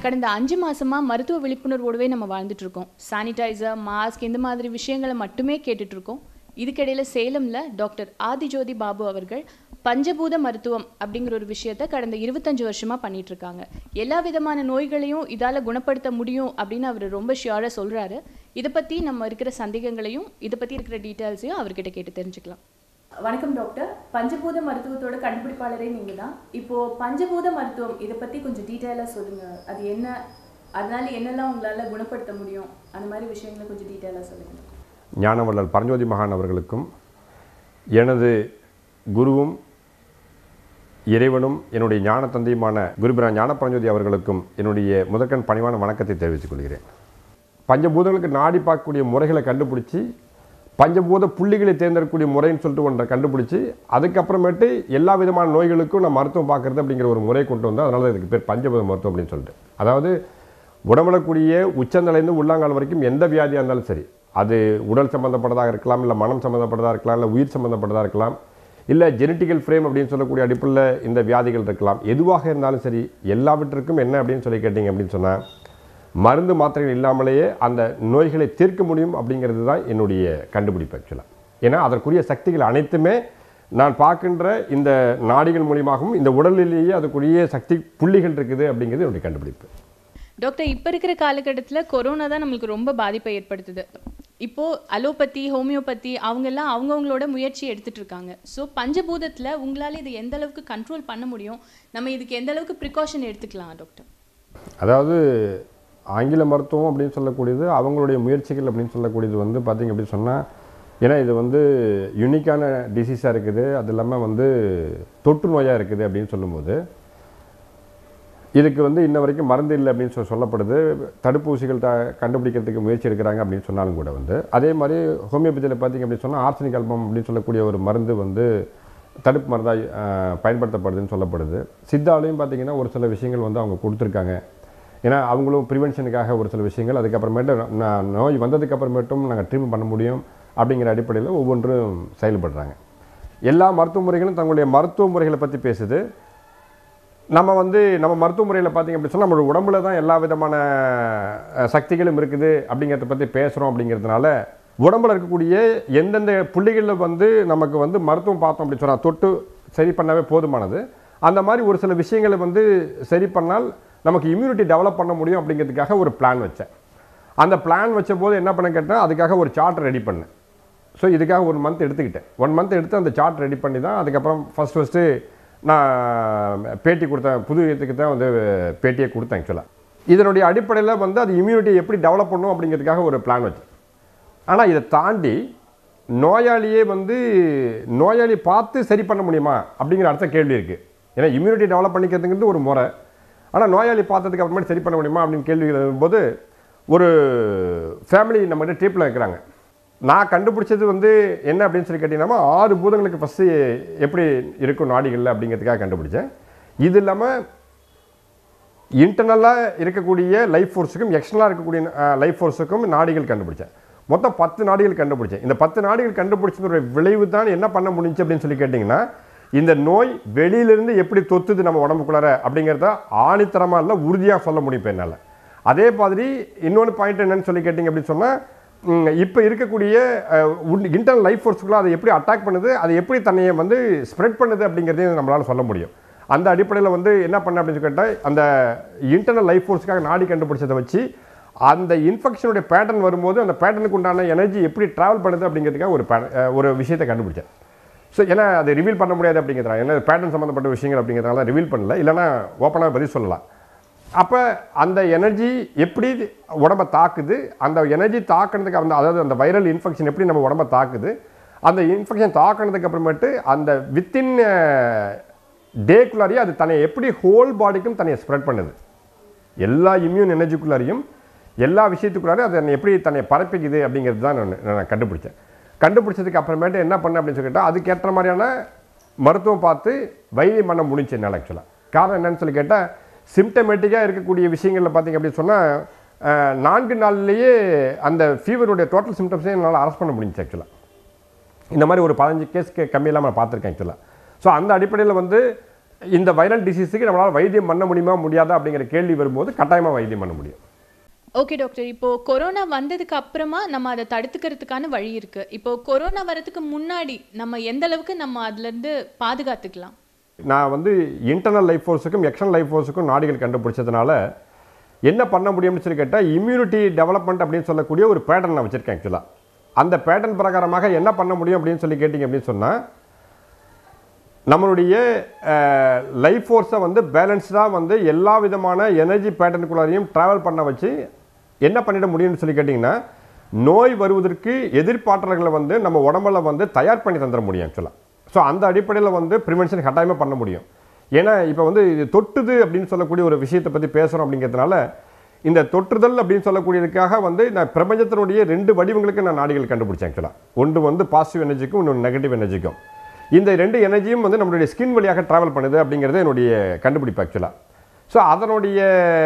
கடந்த அஞ்சு மாசமா மருத்துவ விழிப்புணர்வோடவே நம்ம வாழ்ந்துட்டு இருக்கோம் சானிடைசர் மாஸ்க் இந்த மாதிரி விஷயங்களை மட்டுமே கேட்டுட்டு இருக்கோம் இதுக்கிடையில சேலம்ல டாக்டர் ஆதிஜோதி பாபு அவர்கள் பஞ்சபூத மருத்துவம் அப்படிங்கிற ஒரு விஷயத்த கடந்த இருபத்தஞ்சு வருஷமா பண்ணிட்டு இருக்காங்க எல்லா விதமான நோய்களையும் இதால குணப்படுத்த முடியும் அப்படின்னு அவர் ரொம்ப ஷியோரா சொல்றாரு இதை பத்தி நம்ம இருக்கிற சந்தேகங்களையும் இதை பத்தி இருக்கிற டீட்டெயில்ஸையும் அவர்கிட்ட கேட்டு தெரிஞ்சுக்கலாம் வணக்கம் டாக்டர் பஞ்சபூத மருத்துவத்தோட கண்டுபிடிப்பாளரே நீங்க தான் இப்போ பஞ்சபூத மருத்துவம் இதை பத்தி கொஞ்சம் டீட்டெயிலாக சொல்லுங்க அது என்ன அதனால என்னெல்லாம் உங்களால குணப்படுத்த முடியும் அந்த மாதிரி விஷயங்களை கொஞ்சம் டீட்டெயிலாக சொல்லுங்க ஞானவள்ளல் பரஞ்சோதி மகான் அவர்களுக்கும் எனது குருவும் இறைவனும் என்னுடைய ஞான தந்தையுமான குருபிரா ஞான பரஞ்சோதி அவர்களுக்கும் என்னுடைய முதற்கண் பணிவான வணக்கத்தை தெரிவித்துக் கொள்கிறேன் பஞ்சபூதங்களுக்கு நாடி பார்க்கக்கூடிய முறைகளை கண்டுபிடிச்சி பஞ்சபூத புள்ளிகளை தேர்ந்தெடுக்கக்கூடிய முறைன்னு சொல்லிட்டு ஒன்றை கண்டுபிடிச்சி அதுக்கப்புறமேட்டு எல்லா விதமான நோய்களுக்கும் நான் மருத்துவம் பார்க்குறது அப்படிங்கிற ஒரு முறை கொண்டு வந்து அதனால இதுக்கு பேர் பஞ்சபூத மருத்துவம் அப்படின்னு சொல்லிட்டு அதாவது உடம்புலக்கூடிய உச்சந்தலைந்து உள்ளாங்கால் வரைக்கும் எந்த வியாதியாக இருந்தாலும் சரி அது உடல் சம்மந்தப்பட்டதாக இருக்கலாம் இல்லை மனம் சம்மந்தப்பட்டதாக இருக்கலாம் இல்லை உயிர் சம்மந்தப்பட்டதாக இருக்கலாம் இல்லை ஜெனட்டிக்கல் ஃப்ரேம் அப்படின்னு சொல்லக்கூடிய அடிப்படையில் இந்த வியாதிகள் இருக்கலாம் எதுவாக இருந்தாலும் சரி எல்லாவற்றிற்கும் என்ன அப்படின்னு சொல்லி கேட்டிங்க அப்படின்னு சொன்னால் மருந்து மாத்திரைகள் இல்லாமலேயே அந்த நோய்களை தீர்க்க முடியும் அப்படிங்கிறது தான் என்னுடைய கண்டுபிடிப்பு ஆக்சுவலாக ஏன்னா அதற்குரிய சக்திகள் அனைத்துமே நான் பார்க்கின்ற இந்த நாடிகள் மூலியமாகவும் இந்த உடலிலேயே அதுக்குரிய சக்தி புள்ளிகள் இருக்குது அப்படிங்கிறது என்னுடைய கண்டுபிடிப்பு டாக்டர் இப்போ இருக்கிற காலகட்டத்தில் கொரோனா தான் நம்மளுக்கு ரொம்ப பாதிப்பை ஏற்படுத்துது இப்போ அலோபதி ஹோமியோபதி அவங்க எல்லாம் அவங்கவுங்களோட முயற்சி எடுத்துட்டு இருக்காங்க ஸோ பஞ்சபூதத்தில் உங்களால இது எந்த அளவுக்கு கண்ட்ரோல் பண்ண முடியும் நம்ம இதுக்கு எந்த அளவுக்கு ப்ரிகாஷன் எடுத்துக்கலாம் டாக்டர் அதாவது ஆங்கில மருத்துவம் அப்படின்னு சொல்லக்கூடியது அவங்களுடைய முயற்சிகள் அப்படின்னு சொல்லக்கூடியது வந்து பார்த்திங்க அப்படின்னு சொன்னால் ஏன்னா இது வந்து யூனிக்கான டிசீஸாக இருக்குது அது இல்லாமல் வந்து தொற்று நோயாக இருக்குது அப்படின்னு சொல்லும்போது இதுக்கு வந்து இன்ன வரைக்கும் மருந்து இல்லை அப்படின்னு சொல்லி சொல்லப்படுது தடுப்பூசிகள் த கண்டுபிடிக்கிறதுக்கு முயற்சி எடுக்கிறாங்க அப்படின்னு சொன்னாலும் கூட வந்து அதே மாதிரி ஹோமியோபதியில் பார்த்திங்க அப்படின்னு சொன்னால் ஆர்சனிக் அல்பம் அப்படின்னு சொல்லக்கூடிய ஒரு மருந்து வந்து தடுப்பு மருந்தாக பயன்படுத்தப்படுதுன்னு சொல்லப்படுது சித்தாலையும் பார்த்திங்கன்னா ஒரு சில விஷயங்கள் வந்து அவங்க கொடுத்துருக்காங்க ஏன்னா அவங்களும் ப்ரிவென்ஷனுக்காக ஒரு சில விஷயங்கள் அதுக்கப்புறமேட்டு ந- நோய் வந்ததுக்கு அப்புறமேட்டும் நாங்கள் ட்ரீட்மெண்ட் பண்ண முடியும் அப்படிங்கிற அடிப்படையில் ஒவ்வொன்றும் செயல்படுறாங்க எல்லா மருத்துவ முறைகளும் தங்களுடைய மருத்துவ முறைகளை பற்றி பேசுது நம்ம வந்து நம்ம மருத்துவ முறையில் பார்த்தீங்க அப்படின்னு சொன்னால் நம்மளோட உடம்புல தான் எல்லா விதமான அஹ், சக்திகளும் இருக்குது அப்படிங்கிறத பற்றி பேசுகிறோம் அப்படிங்கிறதுனால உடம்புல இருக்கக்கூடிய எந்தெந்த புள்ளிகளில் வந்து நமக்கு வந்து மருத்துவம் பார்த்தோம் அப்படின்னு சொன்னால் தொட்டு சரி பண்ணவே போதுமானது அந்த மாதிரி ஒரு சில விஷயங்களை வந்து சரி பண்ணால் நமக்கு இம்யூனிட்டி டெவலப் பண்ண முடியும் அப்படிங்கிறதுக்காக ஒரு பிளான் வச்சேன் அந்த பிளான் வச்ச போது என்ன பண்ண கேட்டேன் அதுக்காக ஒரு சார்ட் ரெடி பண்ணேன் ஸோ இதுக்காக ஒரு மந்த் எடுத்துக்கிட்டேன் ஒன் மந்த் எடுத்து அந்த சார்ட் ரெடி பண்ணி தான் அதுக்கப்புறம் ஃபஸ்ட் ஃபஸ்ட்டு நான் பேட்டி கொடுத்தேன் புது இதுக்கு தான் வந்து பேட்டியை கொடுத்தேன் ஆக்சுவலாக இதனுடைய அடிப்படையில் வந்து அது இம்யூனிட்டியை எப்படி டெவலப் பண்ணும் அப்படிங்கிறதுக்காக ஒரு பிளான் வச்சேன் ஆனால் இதை தாண்டி நோயாளியே வந்து நோயாளி பார்த்து சரி பண்ண முடியுமா அப்படிங்கிற அடுத்த கேள்வி இருக்குது ஏன்னா இம்யூனிட்டி டெவலப் பண்ணிக்கிறதுங்கிறது ஒரு முறை ஆனால் நோயாளி பார்த்ததுக்கு அப்புறமேட்டு சரி பண்ண முடியுமா அப்படின்னு கேள்வி வரும்போது ஒரு ஃபேமிலி நம்மகிட்ட ட்ரீப்பில் இருக்கிறாங்க நான் கண்டுபிடிச்சது வந்து என்ன அப்படின்னு சொல்லி கேட்டிங்கன்னா ஆறு பூதங்களுக்கு ஃபஸ்ட்டு எப்படி இருக்கும் நாடிகளில் அப்படிங்கிறதுக்காக கண்டுபிடிச்சேன் இது இல்லாமல் இன்டர்னலாக இருக்கக்கூடிய லைஃப் ஃபோர்ஸுக்கும் எக்ஸ்டர்னலாக இருக்கக்கூடிய லைஃப் ஃபோர்ஸுக்கும் நாடிகள் கண்டுபிடிச்சேன் மொத்தம் பத்து நாடிகள் கண்டுபிடிச்சேன் இந்த பத்து நாடிகள் கண்டுபிடிச்சதோட விளைவு தான் என்ன பண்ண முடிஞ்சு அப்படின்னு சொல்லி கேட்டிங்கன்னா இந்த நோய் வெளியிலிருந்து எப்படி தொத்துது நம்ம உடம்புக்குள்ளார அப்படிங்கிறத ஆணித்தரமாக இல்லை உறுதியாக சொல்ல முடியும் இப்போ என்னால் அதே மாதிரி இன்னொன்று பாயிண்ட் என்னன்னு சொல்லி கேட்டிங்க அப்படின்னு சொன்னால் இப்போ இருக்கக்கூடிய இன்டர்னல் லைஃப் ஃபோர்ஸுக்குள்ள அதை எப்படி அட்டாக் பண்ணுது அதை எப்படி தன்னையை வந்து ஸ்ப்ரெட் பண்ணுது அப்படிங்கிறதையும் நம்மளால் சொல்ல முடியும் அந்த அடிப்படையில் வந்து என்ன பண்ண அப்படின்னு சொல்லி கேட்டால் அந்த இன்டர்னல் லைஃப் ஃபோர்ஸுக்காக நாடி கண்டுபிடிச்சதை வச்சு அந்த இன்ஃபெக்ஷனுடைய பேட்டர்ன் வரும்போது அந்த பேட்டர்னுக்கு உண்டான எனர்ஜி எப்படி ட்ராவல் பண்ணுது அப்படிங்கிறதுக்காக ஒரு pa- அஹ் ஒரு விஷயத்தை கண்டுபிடிச்சேன் ஸோ ஏன்னா அது ரிவீல் பண்ண முடியாது அப்படிங்கிறதுனால ஏன்னா பேட்டர்ன் சம்மந்தப்பட்ட விஷயங்கள் அப்படிங்கிறதுனால ரிவீல் பண்ணல இல்லைன்னா ஓப்பனாக பதில் சொல்லலாம் அப்போ அந்த எனர்ஜி எப்படி உடம்பை தாக்குது அந்த எனர்ஜி தாக்குனதுக்கு அந்த அதாவது அந்த வைரல் இன்ஃபெக்ஷன் எப்படி நம்ம உடம்பை தாக்குது அந்த இன்ஃபெக்ஷன் தாக்குனதுக்கு அப்புறமேட்டு அந்த வித்தின் டேக்குள்ளாரியே அது தன்னை எப்படி ஹோல் பாடிக்கும் தன்னை ஸ்ப்ரெட் பண்ணுது எல்லா இம்யூன் எனர்ஜிக்குள்ளாரையும் எல்லா விஷயத்துக்குள்ளாரையும் அதை தன்னை எப்படி தன்னை பரப்பிக்குது அப்படிங்கிறது தான் நான் நான் கண்டுபிடிச்சேன் கண்டுபிடிச்சதுக்கு அப்புறமேட்டு என்ன பண்ணேன் அப்படின்னு சொல்லிட்டா அதுக்கேற்ற மாதிரியான மருத்துவம் பார்த்து வைத்தியம் பண்ண முடிஞ்சு என்னால் ஆக்சுவலாக காரணம் என்னன்னு சொல்லி கேட்டால் சிம்டமேட்டிக்காக இருக்கக்கூடிய விஷயங்களில் பார்த்தீங்க அப்படின்னு சொன்னால் நான்கு நாள்லேயே அந்த ஃபீவருடைய டோட்டல் சிம்டம்ஸையும் என்னால் அரெஸ்ட் பண்ண முடிஞ்சுச்சு ஆக்சுவலாக இந்த மாதிரி ஒரு பதினஞ்சு கேஸ்க்கு கம்மி இல்லாமல் நான் பார்த்துருக்கேன் ஆக்சுவலாக ஸோ அந்த அடிப்படையில் வந்து இந்த வைரல் டிசீஸுக்கு நம்மளால் வைத்தியம் பண்ண முடியுமா முடியாதா அப்படிங்கிற கேள்வி வரும்போது கட்டாயமாக வைத்தியம் பண்ண முடியும் ஓகே டாக்டர் இப்போ கொரோனா வந்ததுக்கு அப்புறமா நம்ம அதை தடுத்துக்கிறதுக்கான வழி இருக்கு இப்போ கொரோனா வரதுக்கு முன்னாடி நம்ம எந்த அளவுக்கு நம்ம அதுல இருந்து பாதுகாத்துக்கலாம் நான் வந்து இன்டர்னல் லைஃப் ஃபோர்ஸுக்கும் எக்ஸ்டர்னல் லைஃப் ஃபோர்ஸுக்கும் நாடிகள் கண்டுபிடிச்சதுனால என்ன பண்ண முடியும்னு சொல்லி கேட்டால் இம்யூனிட்டி டெவலப்மெண்ட் அப்படின்னு சொல்லக்கூடிய ஒரு பேட்டர்ன் நான் வச்சுருக்கேன் ஆக்சுவலாக அந்த பேட்டர்ன் பிரகாரமாக என்ன பண்ண முடியும் அப்படின்னு சொல்லி கேட்டிங்க அப்படின்னு சொன்னால் நம்மளுடைய லைஃப் ஃபோர்ஸை வந்து பேலன்ஸ்டாக வந்து எல்லா விதமான எனர்ஜி பேட்டர்னுக்குள்ளாரையும் ட்ராவல் பண்ண வச்சு என்ன பண்ணிட முடியும்னு சொல்லி கேட்டிங்கன்னா நோய் வருவதற்கு எதிர்ப்பாற்றல்களை வந்து நம்ம உடம்புல வந்து தயார் பண்ணி தந்துட முடியும் ஆக்சுவலாக ஸோ அந்த அடிப்படையில் வந்து ப்ரிவென்ஷன் கட்டாயமாக பண்ண முடியும் ஏன்னா இப்போ வந்து இது தொட்டுது அப்படின்னு சொல்லக்கூடிய ஒரு விஷயத்தை பற்றி பேசுகிறோம் அப்படிங்கிறதுனால இந்த தொற்றுதல் அப்படின்னு சொல்லக்கூடியதுக்காக வந்து நான் பிரபஞ்சத்தினுடைய ரெண்டு வடிவங்களுக்கு நான் நாடிகள் கண்டுபிடிச்சேன் ஆக்சுவலாக ஒன்று வந்து பாசிட்டிவ் எனர்ஜிக்கும் இன்னொன்று நெகட்டிவ் எனர்ஜிக்கும் இந்த ரெண்டு எனர்ஜியும் வந்து நம்மளுடைய ஸ்கின் வழியாக ட்ராவல் பண்ணுது அப்படிங்கிறது என்னுடைய கண்டுபிடிப்பு ஆக்சுவலாக ஸோ அதனுடைய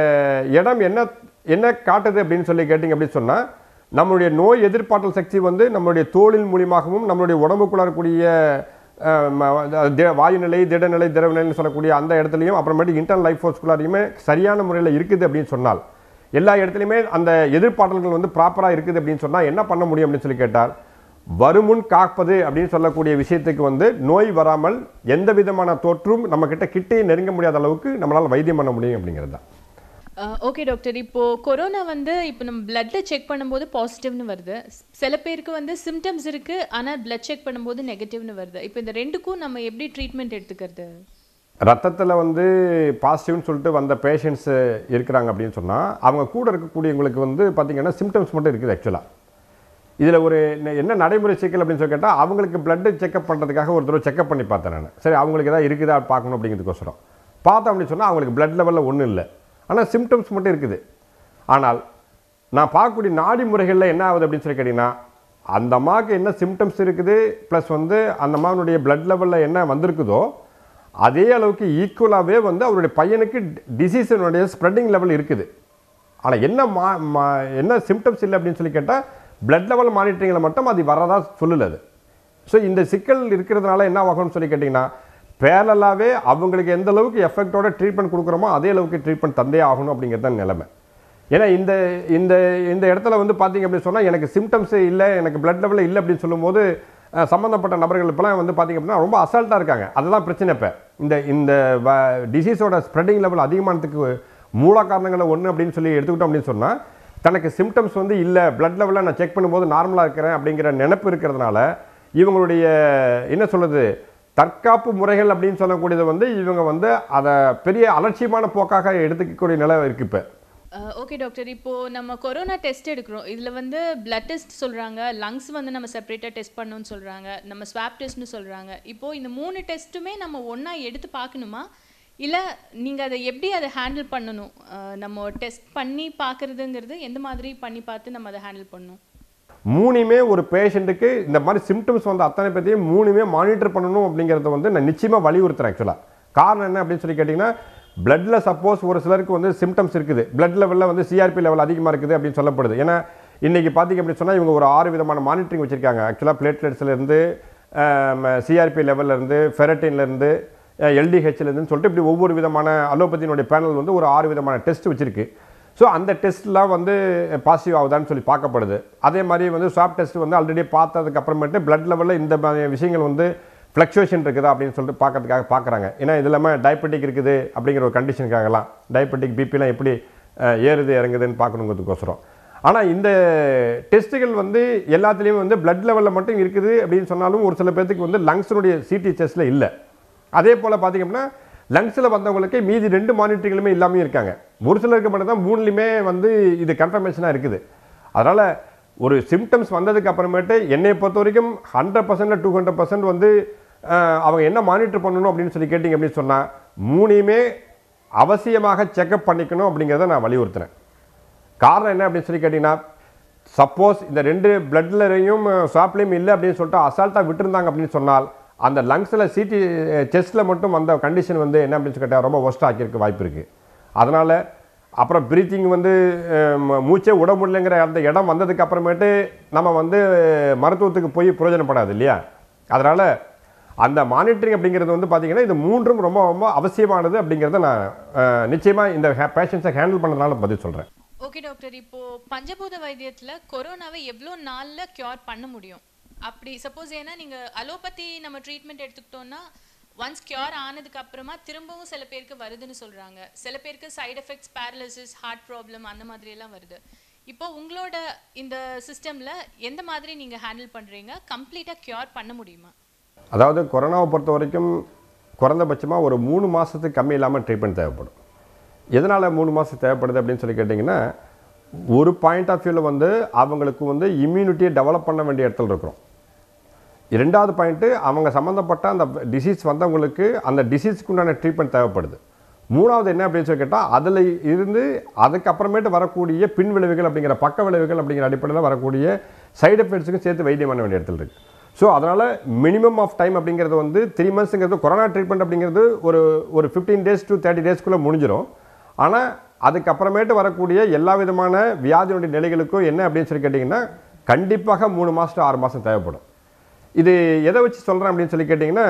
இடம் என்ன என்ன காட்டுது அப்படின்னு சொல்லி கேட்டிங்க அப்படின்னு சொன்னால் நம்மளுடைய நோய் எதிர்ப்பாற்றல் சக்தி வந்து நம்மளுடைய தோலின் மூலியமாகவும் நம்மளுடைய உடம்புக்குள்ள இருக்கக்கூடிய அஹ், ம- தி- வாயுநிலை திடநிலை திரவநிலைன்னு சொல்லக்கூடிய அந்த இடத்துலையும் அப்புறமேட்டு இன்டர்னல் லைஃப் ஃபோர்ஸ்குள்ளாரையுமே சரியான முறையில் இருக்குது அப்படின்னு சொன்னால் எல்லா இடத்துலையுமே அந்த எதிர்ப்பாற்றல்கள் வந்து ப்ராப்பராக இருக்குது அப்படின்னு சொன்னால் என்ன பண்ண முடியும் அப்படின்னு சொல்லி கேட்டால் வருமுன் காப்பது அப்படின்னு சொல்லக்கூடிய விஷயத்துக்கு வந்து நோய் வராமல் எந்த விதமான தோற்றும் நம்ம கிட்ட கிட்டே நெருங்க முடியாத அளவுக்கு நம்மளால் வைத்தியம் பண்ண முடியும் அப்படிங்கிறது தான் ஓகே டாக்டர் இப்போ கொரோனா வந்து இப்போ நம்ம பிளட்ல செக் பண்ணும்போது பாசிட்டிவ்னு வருது சில பேருக்கு வந்து சிம்டம்ஸ் இருக்கு ஆனா பிளட் செக் பண்ணும்போது நெகட்டிவ்னு வருது இப்போ இந்த ரெண்டுக்கும் நம்ம எப்படி ட்ரீட்மெண்ட் எடுத்துக்கிறது ரத்தத்தில் வந்து பாசிட்டிவ்னு சொல்லிட்டு வந்த பேஷண்ட்ஸ் இருக்கிறாங்க அப்படின்னு சொன்னால் அவங்க கூட இருக்கக்கூடியவங்களுக்கு வந்து பார்த்திங்கன்னா சிம்டம்ஸ் மட்டும் இருக்குது ஆக்சுவலாக இதில் ஒரு ந- என்ன நடைமுறை சிக்கல் அப்படின்னு சொல்லி கேட்டால் அவங்களுக்கு பிளட்டு செக்அப் பண்ணுறதுக்காக ஒரு தடவை செக்அப் பண்ணி பார்த்தேன் நான் சரி அவங்களுக்கு ஏதாவது இருக்குதா பார்க்கணும் அப்படிங்கிறதுக்கோசரம் பார்த்தோம் அப்படின்னு சொன்னால் அவங்களுக்கு பிளட் லெவலில் ஒன்றும் இல்லை ஆனால் சிம்டம்ஸ் மட்டும் இருக்குது ஆனால் நான் பார்க்கக்கூடிய நாடி முறைகளில் என்ன ஆகுது அப்படின்னு சொல்லி கேட்டிங்கன்னா அந்த அம்மாவுக்கு என்ன சிம்டம்ஸ் இருக்குது ப்ளஸ் வந்து அந்த அம்மாவுடைய பிளட் லெவலில் என்ன வந்திருக்குதோ அதே அளவுக்கு ஈக்குவலாகவே வந்து அவருடைய பையனுக்கு டிசீஸினுடைய ஸ்ப்ரெட்டிங் லெவல் இருக்குது ஆனால் என்ன மா மா- என்ன சிம்டம்ஸ் இல்லை அப்படின்னு சொல்லி கேட்டால் பிளட் லெவல் மானிட்டரிங்கில் மட்டும் அது வரதா சொல்லல அது ஸோ இந்த சிக்கல் இருக்கிறதுனால என்ன ஆகும்னு சொல்லி கேட்டிங்கன்னா பேரலாகவே அவங்களுக்கு எந்த அளவுக்கு எஃபெக்டோட ட்ரீட்மெண்ட் கொடுக்குறோமோ அதே அளவுக்கு ட்ரீட்மெண்ட் தந்தே ஆகணும் அப்படிங்கிறது தான் நிலைமை ஏன்னா இந்த இந்த இந்த இடத்துல வந்து பார்த்தீங்க அப்படின்னு சொன்னால் எனக்கு சிம்டம்ஸே இல்லை எனக்கு பிளட் லெவலில் இல்லை அப்படின்னு சொல்லும்போது அஹ், சம்மந்தப்பட்ட நபர்கள் இப்போலாம் வந்து பார்த்தீங்க அப்படின்னா ரொம்ப அசால்ட்டாக இருக்காங்க அதுதான் பிரச்சனை இப்போ இந்த இந்த டிசீஸோட ஸ்ப்ரெட்டிங் லெவல் அதிகமானதுக்கு மூல காரணங்களில் ஒன்று அப்படின்னு சொல்லி எடுத்துக்கிட்டோம் அப்படின்னு சொன்னால் தனக்கு சிம்டம்ஸ் வந்து இல்லை பிளட் லெவலில் நான் செக் பண்ணும்போது நார்மலாக இருக்கிறேன் அப்படிங்கிற நினைப்பு இருக்கிறதுனால இவங்களுடைய என்ன சொல்கிறது தற்காப்பு முறைகள் அப்படின்னு சொல்லக்கூடியது வந்து இவங்க வந்து அதை பெரிய அலட்சியமான போக்காக எடுத்துக்கக்கூடிய நிலை இருக்குது இப்போ ஓகே டாக்டர் இப்போ நம்ம கொரோனா டெஸ்ட் எடுக்கிறோம் இதுல வந்து பிளட் டெஸ்ட் சொல்றாங்க லங்ஸ் வந்து நம்ம செப்பரேட்டா டெஸ்ட் பண்ணணும்னு சொல்றாங்க நம்ம ஸ்வாப் டெஸ்ட்னு சொல்றாங்க இப்போ இந்த மூணு டெஸ்ட்டுமே நம்ம ஒண்ணா எடுத்து பார்க்கணுமா இல்ல நீங்க அதை எப்படி அதை ஹேண்டில் பண்ணணும் அஹ், நம்ம டெஸ்ட் பண்ணி பார்க்கறதுங்கிறது எந்த மாதிரி பண்ணி பார்த்து நம்ம அதை ஹேண்டில் பண்ணணும் மூணுமே ஒரு பேஷண்ட்டுக்கு இந்த மாதிரி சிம்டம்ஸ் வந்து அத்தனை பேர்த்தையும் மூணுமே மானிட்டர் பண்ணணும் அப்படிங்கிறத வந்து நான் நிச்சயமாக வலியுறுத்துறேன் ஆக்சுவலாக காரணம் என்ன அப்படின்னு சொல்லி கேட்டிங்கன்னா பிளட்டில் சப்போஸ் ஒரு சிலருக்கு வந்து சிம்டம்ஸ் இருக்குது பிளட் லெவலில் வந்து சிஆர்பி லெவல் அதிகமாக இருக்குது அப்படின்னு சொல்லப்படுது ஏன்னா இன்றைக்கி பார்த்தீங்க அப்படின்னு சொன்னால் இவங்க ஒரு ஆறு விதமான மானிட்டரிங் வச்சுருக்காங்க ஆக்சுவலாக பிளேட்லெட்ஸ்லேருந்து சிஆர்பி லெவல்லேருந்து ஃபெரட்டின்லேருந்து எல்டிஹெச்லேருந்து சொல்லிட்டு இப்படி ஒவ்வொரு விதமான அலோபதியினுடைய பேனல் வந்து ஒரு ஆறு விதமான டெஸ்ட் வச்சுருக்கு ஸோ அந்த டெஸ்ட்லாம் வந்து பாசிட்டிவ் ஆகுதான்னு சொல்லி பார்க்கப்படுது அதே மாதிரி வந்து ஸ்வாப் டெஸ்ட் வந்து ஆல்ரெடி பார்த்ததுக்கு அப்புறமேட்டு பிளட் லெவலில் இந்த மாதிரி விஷயங்கள் வந்து ஃப்ளக்சுவேஷன் இருக்குதா அப்படின்னு சொல்லிட்டு பார்க்கறதுக்காக பார்க்குறாங்க ஏன்னா இது இல்லாமல் டயபெட்டிக் இருக்குது அப்படிங்கிற ஒரு கண்டிஷனுக்காகலாம் டயபெட்டிக் பிபிலாம் எப்படி அஹ், ஏறுது இறங்குதுன்னு பார்க்கணுங்கிறதுக்கோசரம் ஆனால் இந்த டெஸ்ட்டுகள் வந்து எல்லாத்துலேயும் வந்து பிளட் லெவலில் மட்டும் இருக்குது அப்படின்னு சொன்னாலும் ஒரு சில பேர்த்துக்கு வந்து லங்ஸினுடைய சிடி டெஸ்ட்டில் இல்லை அதே போல் பார்த்தீங்க அப்படின்னா லங்ஸில் வந்தவங்களுக்கு மீதி ரெண்டு மானிட்டரிங்களுமே இல்லாமல் இருக்காங்க ஒரு சிலருக்கு மட்டும் தான் மூணுலையுமே வந்து இது கன்ஃபர்மேஷனாக இருக்குது அதனால் ஒரு சிம்டம்ஸ் வந்ததுக்கு அப்புறமேட்டு என்னை பொறுத்த வரைக்கும் hundred percent to hundred percent வந்து அஹ், அவங்க என்ன மானிட்டர் பண்ணணும் அப்படின்னு சொல்லி கேட்டிங்க அப்படின்னு சொன்னால் மூணையுமே அவசியமாக செக்கப் பண்ணிக்கணும் அப்படிங்கிறத நான் வலியுறுத்துறேன் காரணம் என்ன அப்படின்னு சொல்லி கேட்டிங்கன்னா சப்போஸ் இந்த ரெண்டு பிளட்லையும் ஸ்வாப்லேயும் இல்லை அப்படின்னு சொல்லிட்டு அசால்ட்டாக விட்டுருந்தாங்க அப்படின்னு சொன்னால் அந்த லங்ஸில் சிடி செஸ்ட்டில் மட்டும் வந்த கண்டிஷன் வந்து என்ன அப்படின்னு சொல்லி கேட்டால் ரொம்ப ஒஸ்ட் ஆக்கியிருக்க வாய்ப்பு இருக்குது அதனால் அப்புறம் பிரீத்திங் வந்து அஹ், ம- மூச்சே விட முடியலைங்கிற அந்த இடம் வந்ததுக்கு அப்புறமேட்டு நம்ம வந்து மருத்துவத்துக்கு போய் பிரயோஜனப்படாது இல்லையா அதனால் அந்த மானிட்டரிங் அப்படிங்கிறது வந்து பார்த்தீங்கன்னா இது மூன்றும் ரொம்ப ரொம்ப அவசியமானது அப்படிங்கிறத நான் அஹ், நிச்சயமா இந்த பேஷண்ட்ஸை ஹேண்டில் பண்ணதுனால பதில் சொல்கிறேன் ஓகே டாக்டர் இப்போ பஞ்சபூத வைத்தியத்துல கொரோனாவை எவ்வளோ நாள்ல கியூர் பண்ண முடியும் அப்படி சப்போஸ் ஏன்னா நீங்க அலோபதி நம்ம ட்ரீட்மெண்ட் எடுத்துக்கிட்டோம்னா ஒன்ஸ் கியூர் ஆனதுக்கு அப்புறமா திரும்பவும் சில பேருக்கு வருதுன்னு சொல்றாங்க சில பேருக்கு side effects paralysis heart problem அந்த மாதிரி எல்லாம் வருது இப்போ உங்களோட இந்த சிஸ்டம்ல எந்த மாதிரி நீங்க ஹேண்டில் பண்றீங்க கம்ப்ளீட்டா கியூர் பண்ண முடியுமா அதாவது கொரோனாவை பொறுத்த வரைக்கும் குறைந்தபட்சமாக ஒரு மூணு மாதத்துக்கு கம்மி இல்லாமல் ட்ரீட்மெண்ட் தேவைப்படும் எதனால் மூணு மாதம் தேவைப்படுது அப்படின்னு சொல்லி கேட்டிங்கன்னா ஒரு பாயிண்ட் ஆஃப் வியூவில் வந்து அவங்களுக்கு வந்து இம்யூனிட்டியை டெவலப் பண்ண வேண்டிய இடத்துல இருக்கிறோம் இரண்டாவது பாயிண்ட்டு அவங்க சம்மந்தப்பட்ட அந்த டிசீஸ் வந்தவங்களுக்கு அந்த டிசீஸ்க்கு உண்டான ட்ரீட்மெண்ட் தேவைப்படுது மூணாவது என்ன அப்படின்னு சொல்லி கேட்டால் அதில் இருந்து அதுக்கப்புறமேட்டு வரக்கூடிய பின் விளைவுகள் அப்படிங்கிற பக்க விளைவுகள் அப்படிங்கிற அடிப்படையில் வரக்கூடிய சைடு எஃபெக்ட்ஸுக்கும் சேர்த்து வைத்தியம் பண்ண வேண்டிய இடத்துல இருக்குது ஸோ அதனால் மினிமம் ஆஃப் டைம் அப்படிங்கிறது வந்து த்ரீ மந்த்ஸுங்கிறது கொரோனா ட்ரீட்மெண்ட் அப்படிங்கிறது ஒரு ஒரு ஃபிஃப்டீன் டேஸ் டு தேர்ட்டி டேஸ்க்குள்ளே முடிஞ்சிடும் ஆனால் அதுக்கப்புறமேட்டு வரக்கூடிய எல்லா விதமான வியாதியினுடைய நிலைகளுக்கும் என்ன அப்படின்னு சொல்லி கேட்டிங்கன்னா கண்டிப்பாக மூணு மாதம் ஆறு மாதம் தேவைப்படும் இது எதை வச்சு சொல்கிறேன் அப்படின்னு சொல்லி கேட்டிங்கன்னா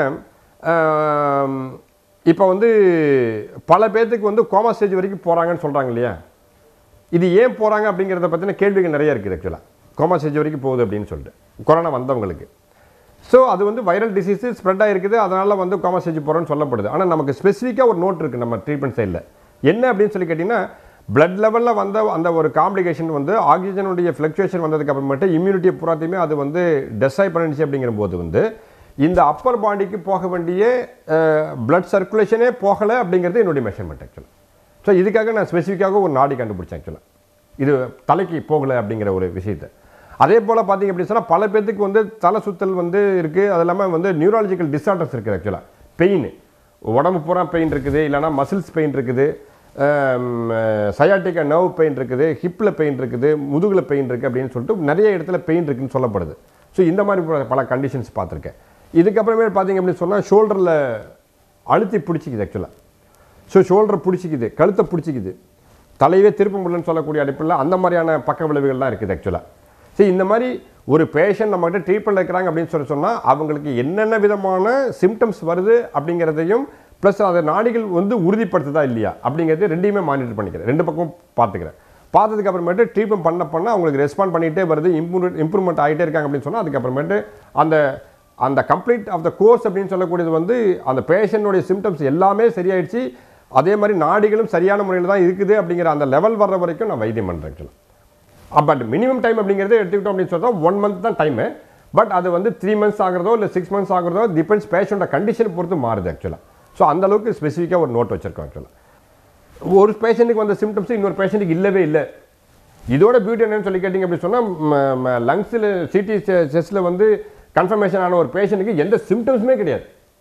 இப்போ வந்து பல பேர்த்துக்கு வந்து கோமா ஸ்டேஜ் வரைக்கும் போகிறாங்கன்னு சொல்கிறாங்க இல்லையா இது ஏன் போகிறாங்க அப்படிங்கிறத பற்றின கேள்விகள் நிறைய இருக்குது ஆக்சுவலாக கோமா ஸ்டேஜ் வரைக்கும் போகுது அப்படின்னு சொல்லிட்டு கொரோனா வந்தவங்களுக்கு ஸோ அது வந்து வைரல் டிசீஸ் ஸ்ப்ரெட் ஆகிருக்குது அதனால் வந்து கோமா ஸ்டேஜ் போகிறோன்னு சொல்லப்படுது ஆனால் நமக்கு ஸ்பெசிஃபிக்காக ஒரு நோட் இருக்குது நம்ம ட்ரீட்மெண்ட் சைடில் என்ன அப்படின்னு சொல்லி கேட்டிங்கன்னா பிளட் லெவலில் வந்த அந்த ஒரு காம்ப்ளிகேஷன் வந்து ஆக்சிஜனுடைய ஃப்ளக்சுவேஷன் வந்ததுக்கு அப்புறமேட்டு இம்யூனிட்டி பூராத்தையுமே அது வந்து டெஸ்ட்ராய் பண்ணிடுச்சு அப்படிங்கிற போது வந்து இந்த அப்பர் பாடிக்கு போக வேண்டிய பிளட் சர்க்குலேஷனே போகலை அப்படிங்கிறது என்னுடைய மெஷர்மெண்ட் ஆக்சுவலாக ஸோ இதுக்காக நான் ஸ்பெசிஃபிக்காக ஒரு நாடி கண்டுபிடிச்சேன் ஆக்சுவலாக இது தலைக்கு போகலை அப்படிங்கிற ஒரு விஷயத்தை அதே போல் பார்த்தீங்க அப்படின்னு சொன்னால் பல பேர்த்துக்கு வந்து தலை சுத்தல் வந்து இருக்குது அது இல்லாமல் வந்து நியூராலஜிக்கல் டிஸார்டர்ஸ் இருக்குது ஆக்சுவலாக பெயின் உடம்பு பூரா பெயின் இருக்குது இல்லைனா மசில்ஸ் பெயின் இருக்குது சயாட்டிக்கா நர்வ் பெயின் இருக்குது ஹிப்பில் பெயின் இருக்குது முதுகில் பெயின் இருக்குது அப்படின்னு சொல்லிட்டு நிறைய இடத்துல பெயின் இருக்குன்னு சொல்லப்படுது ஸோ இந்த மாதிரி பல- பல கண்டிஷன்ஸ் பார்த்துருக்கேன் இதுக்கப்புறமே பார்த்தீங்க அப்படின்னு சொன்னால் ஷோல்டரில் அழுத்தி பிடிச்சிக்குது ஆக்சுவலாக ஸோ ஷோல்டரை பிடிச்சிக்குது கழுத்தை பிடிச்சிக்குது தலையவே திருப்ப முடியலன்னு சொல்லக்கூடிய அடிப்படையில் அந்த மாதிரியான பக்க விளைவுகள்லாம் இருக்குது ஆக்சுவலாக சரி இந்த மாதிரி ஒரு பேஷண்ட் நம்மகிட்ட ட்ரீட்மெண்ட் இருக்கிறாங்க அப்படின்னு சொல்லி சொன்னால் அவங்களுக்கு என்னென்ன விதமான சிம்டம்ஸ் வருது அப்படிங்கிறதையும் ப்ளஸ் அதை நாடிகள் வந்து உறுதிப்படுத்துதா இல்லையா அப்படிங்கிறது ரெண்டையுமே மானிட்டர் பண்ணிக்கிறேன் ரெண்டு பக்கம் பார்த்துக்கிறேன் பார்த்ததுக்கு அப்புறமேட்டு ட்ரீட்மெண்ட் பண்ண பண்ண அவங்களுக்கு ரெஸ்பாண்ட் பண்ணிகிட்டே வருது இம்ப்ரூவ் இம்ப்ரூவ்மெண்ட் ஆகிட்டே இருக்காங்க அப்படின்னு சொன்னால் அதுக்கப்புறமேட்டு அந்த அந்த கம்ப்ளீட் ஆஃப் த கோர்ஸ் அப்படின்னு சொல்லக்கூடியது வந்து அந்த பேஷண்ட்டுடைய சிம்டம்ஸ் எல்லாமே சரியாயிடுச்சு அதே மாதிரி நாடிகளும் சரியான முறையில் தான் இருக்குது அப்படிங்கிற அந்த லெவல் வர்ற வரைக்கும் நான் வைத்தியம் பண்ணுறேன் ஆக்சுவலாக பட் மினிமம் டைம் அப்படிங்கிறத எடுத்துக்கிட்டோம் அப்படின்னு சொன்னால் ஒன் மந்த் தான் டைமு பட் அது வந்து த்ரீ மந்த்ஸ் ஆகிறதோ இல்லை சிக்ஸ் மந்த்ஸ் ஆகிறதோ டிபெண்ட்ஸ் பேஷண்ட்டோட கண்டிஷன் பொறுத்து மாறுது ஆக்சுவலாக ஸோ அந்த அளவுக்கு ஸ்பெசிஃபிக்காக ஒரு நோட் வச்சிருக்கோம் ஆக்சுவலாக ஒரு பேஷண்ட்டுக்கு வந்த சிம்டம்ஸ் இன்னொரு பேஷண்ட்டுக்கு இல்லவே இல்லை இதோட பியூட்டி என்னன்னு சொல்லி கேட்டிங்க அப்படி சொன்னால் லங்ஸில் சிடி செஸ்ஸில் வந்து கன்ஃபர்மேஷன் ஆன ஒரு பேஷண்ட்டுக்கு எந்த சிம்டம்ஸுமே கிடையாது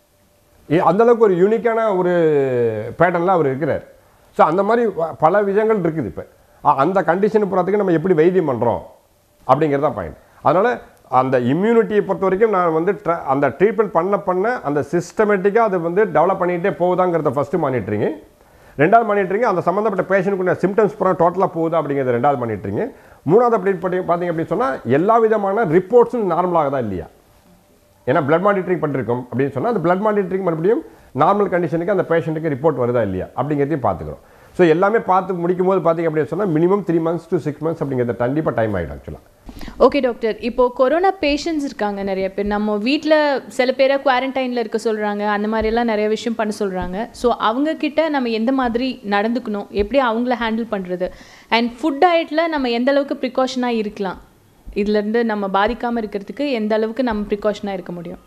இ- அந்த அளவுக்கு ஒரு யூனிக்கான ஒரு பேட்டர்னில் அவர் இருக்கிறார் ஸோ அந்த மாதிரி வ- பல விஷயங்கள் இருக்குது இப்போ அந்த கண்டிஷன் போகிறதுக்கு நம்ம எப்படி வைத்தியம் பண்ணுறோம் அப்படிங்கிறது தான் பாயிண்ட் அதனால் அந்த இம்யூனிட்டியை பொறுத்த வரைக்கும் நான் வந்து tr- அந்த ட்ரீட்மெண்ட் பண்ண பண்ண அந்த சிஸ்டமேட்டிக்காக அது வந்து டெவலப் பண்ணிகிட்டே போகுதாங்கிறத ஃபஸ்ட்டு மானிட்டரிங்க ரெண்டாவது மானிட்டரிங்க அந்த சம்மந்தப்பட்ட பேஷண்ட்டுக்குள்ள சிம்டம்ஸ் பூரா டோட்டலாக போகுதா அப்படிங்கிறது ரெண்டாவது மானிட்டரிங்க மூணாவது அப்படி பண்ணி பார்த்தீங்க அப்படின்னு சொன்னால் எல்லா விதமான ரிப்போர்ட்ஸும் நார்மலாக இல்லையா ஏன்னா பிளட் மானிட்டரிங் பண்ணிருக்கோம் அப்படின்னு சொன்னால் அந்த பிளட் மானிட்டரிங் மறுபடியும் நார்மல் கண்டிஷனுக்கு அந்த பேஷண்ட்டுக்கு ரிப்போர்ட் வருதா இல்லையா அப்படிங்கிறதையும் பார்த்துக்கிறோம் ஸோ எல்லாமே பார்த்து முடிக்கும் போது பார்த்தீங்க அப்படின்னு சொன்னால் minimum three months to six months அப்படிங்கிறது கண்டிப்பாக டைம் ஆகிடும் ஆக்சுவலாக ஓகே டாக்டர் இப்போ கொரோனா பேஷண்ட்ஸ் இருக்காங்க நிறைய பேர் நம்ம வீட்டில் சில பேரை குவாரண்டைனில் இருக்க சொல்கிறாங்க அந்த மாதிரியெல்லாம் நிறைய விஷயம் பண்ண சொல்கிறாங்க ஸோ அவங்க கிட்ட நம்ம எந்த மாதிரி நடந்துக்கணும் எப்படி அவங்கள ஹேண்டில் பண்ணுறது அண்ட் ஃபுட் டயட்டில் நம்ம எந்த அளவுக்கு ப்ரிகாஷனாக இருக்கலாம் இதுலேருந்து நம்ம பாதிக்காமல் இருக்கிறதுக்கு எந்த அளவுக்கு நம்ம ப்ரிகாஷனாக இருக்க முடியும்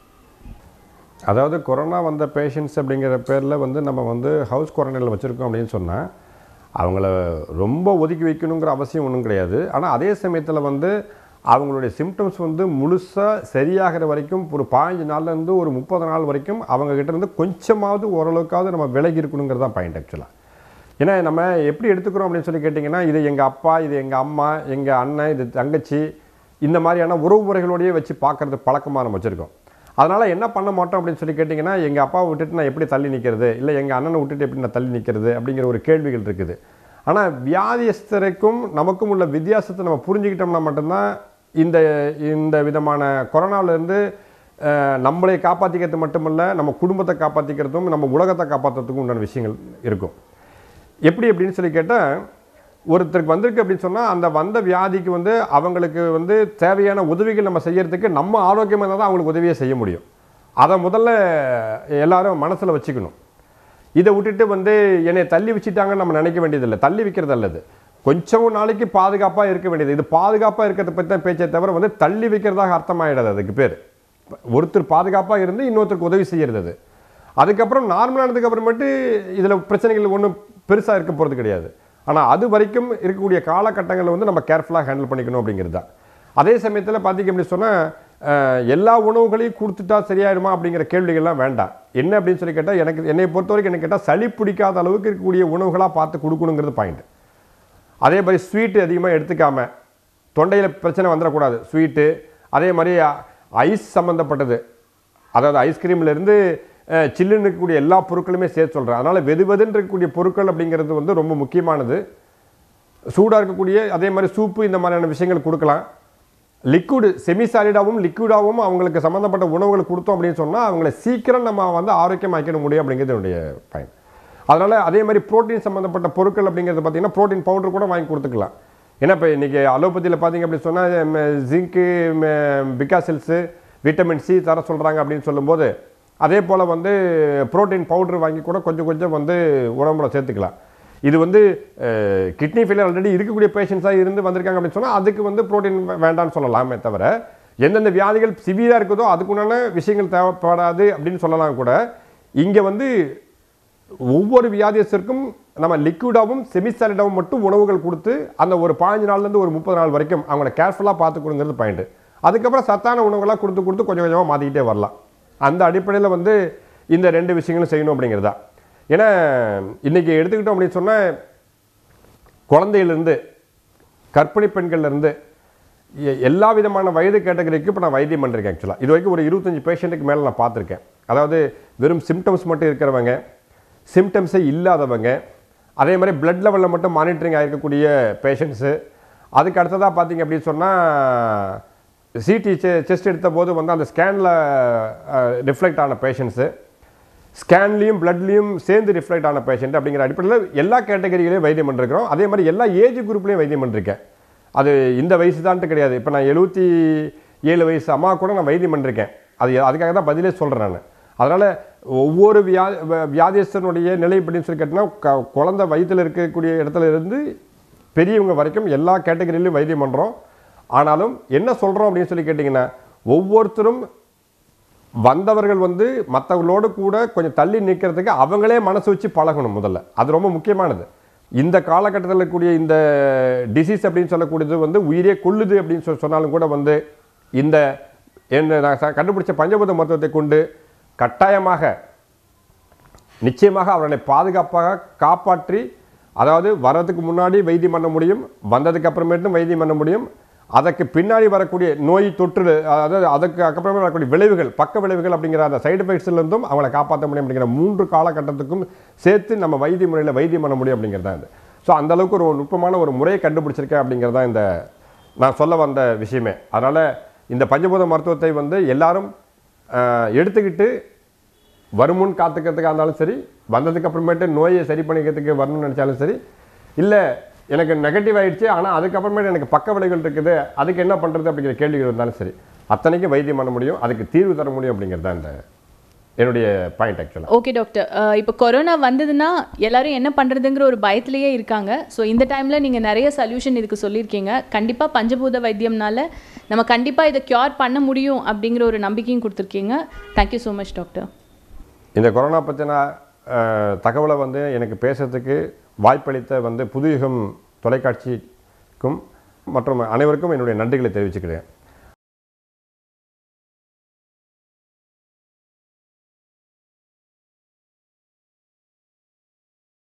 அதாவது கொரோனா வந்த பேஷண்ட்ஸ் அப்படிங்கிற பேரில் வந்து நம்ம வந்து ஹவுஸ் குவாரண்டைனில் வச்சுருக்கோம் அப்படின்னு சொன்னால் அவங்கள ரொம்ப ஒதுக்கி வைக்கணுங்கிற அவசியம் ஒன்றும் கிடையாது ஆனால் அதே சமயத்தில் வந்து அவங்களுடைய சிம்டம்ஸ் வந்து முழுசாக சரியாகிற வரைக்கும் ஒரு பாஞ்சு நாள்லேருந்து ஒரு முப்பது நாள் வரைக்கும் அவங்க கிட்ட இருந்து கொஞ்சமாவது ஓரளவுக்காவது நம்ம விலகி இருக்கணுங்கிறது தான் பாயிண்ட் ஆக்சுவலாக ஏன்னா நம்ம எப்படி எடுத்துக்கிறோம் அப்படின்னு சொல்லி கேட்டிங்கன்னா இது எங்கள் அப்பா இது எங்கள் அம்மா எங்கள் அண்ணன் இது தங்கச்சி இந்த மாதிரியான உறவு முறைகளோடயே வச்சு பார்க்கறது பழக்கமாக நம்ம வச்சுருக்கோம் அதனால் என்ன பண்ண மாட்டோம் அப்படின்னு சொல்லி கேட்டிங்கன்னா எங்கள் அப்பாவை விட்டுட்டு நான் எப்படி தள்ளி நிற்கிறது இல்லை எங்கள் அண்ணனை விட்டுட்டு எப்படி நான் தள்ளி நிற்கிறது அப்படிங்கிற ஒரு கேள்விகள் இருக்குது ஆனால் வியாதியஸ்தருக்கும் நமக்கும் உள்ள வித்தியாசத்தை நம்ம புரிஞ்சுக்கிட்டோம்னா மட்டும்தான் இந்த இந்த விதமான கொரோனாவிலேருந்து அஹ், நம்மளை காப்பாற்றிக்கிறது மட்டுமல்ல நம்ம குடும்பத்தை காப்பாற்றிக்கிறதும் நம்ம உலகத்தை காப்பாற்றுறதுக்கும் உண்டான விஷயங்கள் இருக்கும் எப்படி அப்படின்னு சொல்லி கேட்டால் ஒருத்தருக்கு வந்திருக்கு அப்படின்னு சொன்னால் அந்த வந்த வியாதிக்கு வந்து அவங்களுக்கு வந்து தேவையான உதவிகள் நம்ம செய்யறதுக்கு நம்ம ஆரோக்கியமாக இருந்தால் தான் அவங்களுக்கு உதவியை செய்ய முடியும் அதை முதல்ல எல்லாரும் மனசில் வச்சுக்கணும் இதை விட்டுட்டு வந்து என்னை தள்ளி வச்சுட்டாங்கன்னு நம்ம நினைக்க வேண்டியதில்லை தள்ளி வைக்கிறது அல்லது கொஞ்சம் நாளைக்கு பாதுகாப்பாக இருக்க வேண்டியது இது பாதுகாப்பாக இருக்கிறத பற்றி தான் பேச்சே தவிர வந்து தள்ளி வைக்கிறதாக அர்த்தமாயிடாது அதுக்கு பேர் ஒருத்தர் பாதுகாப்பாக இருந்து இன்னொருத்தருக்கு உதவி செய்கிறது அது அதுக்கப்புறம் நார்மலானதுக்கு அப்புறமேட்டு இதில் பிரச்சனைகள் ஒன்றும் பெருசாக இருக்க போகிறது கிடையாது ஆனால் அது வரைக்கும் இருக்கக்கூடிய காலகட்டங்களில் வந்து நம்ம கேர்ஃபுல்லாக ஹேண்டில் பண்ணிக்கணும் அப்படிங்கிறது தான் அதே சமயத்தில் பார்த்தீங்க அப்படின்னு சொன்னால் எல்லா உணவுகளையும் கொடுத்துட்டா சரியாயிடுமா அப்படிங்கிற கேள்விகள்லாம் வேண்டாம் என்ன அப்படின்னு சொல்லி கேட்டால் எனக்கு என்னை பொறுத்த வரைக்கும் என்ன கேட்டால் சளி பிடிக்காத அளவுக்கு இருக்கக்கூடிய உணவுகளாக பார்த்து கொடுக்கணுங்கிறது பாயிண்ட் அதே மாதிரி ஸ்வீட்டு அதிகமாக எடுத்துக்காம தொண்டையில் பிரச்சனை வந்துடக்கூடாது ஸ்வீட்டு அதே மாதிரி ஐஸ் சம்மந்தப்பட்டது அதாவது ஐஸ்கிரீம்லேருந்து சில்லுன்னு இருக்கக்கூடிய எல்லா பொருட்களுமே சேர்த்து சொல்கிறேன் அதனால் வெது வெதுன்னு இருக்கக்கூடிய பொருட்கள் அப்படிங்கிறது வந்து ரொம்ப முக்கியமானது சூடாக இருக்கக்கூடிய அதே மாதிரி சூப்பு இந்த மாதிரியான விஷயங்கள் கொடுக்கலாம் லிக்விடு செமி சாலிடாகவும் லிக்விடாகவும் அவங்களுக்கு சம்மந்தப்பட்ட உணவுகள் கொடுத்தோம் அப்படின்னு சொன்னால் அவங்கள சீக்கிரம் நம்ம வந்து ஆரோக்கியமாக்கிட முடியும் அப்படிங்கிறது என்னுடைய பயன் அதனால் அதே மாதிரி புரோட்டீன் சம்மந்தப்பட்ட பொருட்கள் அப்படிங்கிறது பார்த்தீங்கன்னா புரோட்டீன் பவுடர் கூட வாங்கி கொடுத்துக்கலாம் ஏன்னா இப்போ இன்றைக்கி அலோபதியில் பார்த்தீங்க அப்படின்னு சொன்னால் ஜிங்க்கு பிகாசெல்ஸு விட்டமின் சி தர சொல்கிறாங்க அப்படின்னு சொல்லும்போது அதே போல் வந்து புரோட்டீன் பவுடர் வாங்கி கூட கொஞ்சம் கொஞ்சம் வந்து உடம்புல சேர்த்துக்கலாம் இது வந்து கிட்னி ஃபெயிலியர் ஆல்ரெடி இருக்கக்கூடிய பேஷண்ட்ஸாக இருந்து வந்திருக்காங்க அப்படின்னு சொன்னால் அதுக்கு வந்து புரோட்டீன் வேண்டாம்னு சொல்லலாமே தவிர எந்தெந்த வியாதிகள் சிவியராக இருக்குதோ அதுக்குண்டான விஷயங்கள் தேவைப்படாது அப்படின்னு சொல்லலாம் கூட இங்கே வந்து ஒவ்வொரு வியாதியத்திற்கும் நம்ம லிக்விடாகவும் செமிசாலிடாகவும் மட்டும் உணவுகள் கொடுத்து அந்த ஒரு பதினஞ்சு நாள்லேருந்து ஒரு முப்பது நாள் வரைக்கும் அவங்கள கேர்ஃபுல்லாக பார்த்து கொடுங்கிறது பாயிண்ட் அதுக்கப்புறம் சத்தான உணவுகளாக கொடுத்து கொடுத்து கொஞ்சம் கொஞ்சமாக மாற்றிக்கிட்டே வரலாம் அந்த அடிப்படையில் வந்து இந்த ரெண்டு விஷயங்களும் செய்யணும் அப்படிங்கிறதா ஏன்னா இன்றைக்கி எடுத்துக்கிட்டோம் அப்படின்னு சொன்னால் குழந்தையிலேருந்து கர்ப்பிணி பெண்கள்லேருந்து எல்லா விதமான வயது கேட்டகரிக்கு இப்போ நான் வைத்தியம் பண்ணிருக்கேன் ஆக்சுவலாக இது வரைக்கும் ஒரு இருபத்தஞ்சி பேஷண்ட்டுக்கு மேலே நான் பார்த்துருக்கேன் அதாவது வெறும் சிம்டம்ஸ் மட்டும் இருக்கிறவங்க சிம்டம்ஸே இல்லாதவங்க அதே மாதிரி பிளட் லெவலில் மட்டும் மானிட்டரிங் ஆகிருக்கக்கூடிய பேஷண்ட்ஸு அதுக்கு அடுத்ததாக பார்த்தீங்க அப்படின்னு சொன்னால் சிடி செஸ்ட் எடுத்த போது வந்து அந்த ஸ்கேனில் ரிஃப்ளெக்ட் ஆன பேஷண்ட்ஸு ஸ்கேன்லேயும் பிளட்லேயும் சேர்ந்து ரிஃப்ளெக்ட் ஆன பேஷண்ட் அப்படிங்கிற அடிப்படையில் எல்லா கேட்டகரிகளையும் வைத்தியம் பண்ணிருக்கிறோம் அதே மாதிரி எல்லா ஏஜ் குரூப்லேயும் வைத்தியம் பண்ணிருக்கேன் அது இந்த வயசு தான்ட்டு கிடையாது இப்போ நான் எழுபத்தி ஏழு வயசு அம்மா கூட நான் வைத்தியம் பண்ணிருக்கேன் அது அதுக்காக தான் பதிலே சொல்கிறேன் நான் அதனால் ஒவ்வொரு வியா வியாதியஸ்தனுடைய நிலை எப்படின்னு சொல்லி கேட்டிங்கன்னா க குழந்தை வயிற்றில் இருக்கக்கூடிய இடத்துல இருந்து பெரியவங்க வரைக்கும் எல்லா கேட்டகரியிலையும் வைத்தியம் பண்ணுறோம் ஆனாலும் என்ன சொல்கிறோம் அப்படின்னு சொல்லி கேட்டிங்கன்னா ஒவ்வொருத்தரும் வந்தவர்கள் வந்து மற்றவங்களோடு கூட கொஞ்சம் தள்ளி நிற்கிறதுக்கு அவங்களே மனசு வச்சு பழகணும் முதல்ல அது ரொம்ப முக்கியமானது இந்த காலகட்டத்தில் இருக்கக்கூடிய இந்த டிசீஸ் அப்படின்னு சொல்லக்கூடியது வந்து உயிரே கொல்லுது அப்படின்னு சொல்லி சொன்னாலும் கூட வந்து இந்த என்ன நான் ச- கண்டுபிடிச்ச பஞ்சபூத மருத்துவத்தை கொண்டு கட்டாயமாக நிச்சயமாக அவர்களை பாதுகாப்பாக காப்பாற்றி அதாவது வர்றதுக்கு முன்னாடி வைத்தியம் பண்ண முடியும் வந்ததுக்கு அப்புறமேட்டும் வைத்தியம் பண்ண முடியும் அதற்கு பின்னாடி வரக்கூடிய நோய் தொற்று அதாவது அதுக்கு அப்புறமே வரக்கூடிய விளைவுகள் பக்க விளைவுகள் அப்படிங்கிற அந்த சைடு எஃபெக்ட்ஸ்லேருந்தும் அவங்களை காப்பாற்ற முடியும் அப்படிங்கிற மூன்று காலகட்டத்துக்கும் சேர்த்து நம்ம வைத்திய முறையில் வைத்தியம் பண்ண முடியும் அப்படிங்கிறது தான் இது ஸோ அந்த அளவுக்கு ஒரு நுட்பமான ஒரு முறையை கண்டுபிடிச்சிருக்கேன் அப்படிங்கிறது தான் இந்த நான் சொல்ல வந்த விஷயமே அதனால் இந்த பஞ்சபூத மருத்துவத்தை வந்து எல்லாரும் ஆஹ், எடுத்துக்கிட்டு வருமுன் காத்துக்கிறதுக்காக இருந்தாலும் சரி வந்ததுக்கு அப்புறமேட்டு நோயை சரி பண்ணிக்கிறதுக்கு வரணும்னு நினச்சாலும் சரி இல்லை எனக்கு நெகட்டிவ் ஆயிடுச்சு ஆனால் அதுக்கப்புறமேட்டு எனக்கு பக்க விளைவுகள் இருக்குது அதுக்கு என்ன பண்ணுறது அப்படிங்கிற கேள்விகள் இருந்தாலும் சரி அத்தனைக்கும் வைத்தியம் பண்ண முடியும் அதுக்கு தீர்வு தர முடியும் அப்படிங்கிறது தான் இந்த என்னுடைய பாயிண்ட் ஆக்சுவலாக ஓகே டாக்டர் அஹ், இப்போ கொரோனா வந்ததுன்னா எல்லாரும் என்ன பண்ணுறதுங்கிற ஒரு பயத்திலேயே இருக்காங்க ஸோ இந்த டைமில் நீங்கள் நிறைய சொல்யூஷன் இதுக்கு சொல்லியிருக்கீங்க கண்டிப்பாக பஞ்சபூத வைத்தியம்னால நம்ம கண்டிப்பாக இதை க்யூர் பண்ண முடியும் அப்படிங்கிற ஒரு நம்பிக்கையும் கொடுத்துருக்கீங்க தேங்க்யூ ஸோ மச் டாக்டர் இந்த கொரோனா பற்றின அஹ், தகவலை வந்து எனக்கு பேசுறதுக்கு வாய்ப்பளித்த வந்து புதுயுகம் தொலைக்காட்சிக்கும் மற்றும் அனைவருக்கும் என்னுடைய நன்றிகளை தெரிவிச்சுக்கிறேன்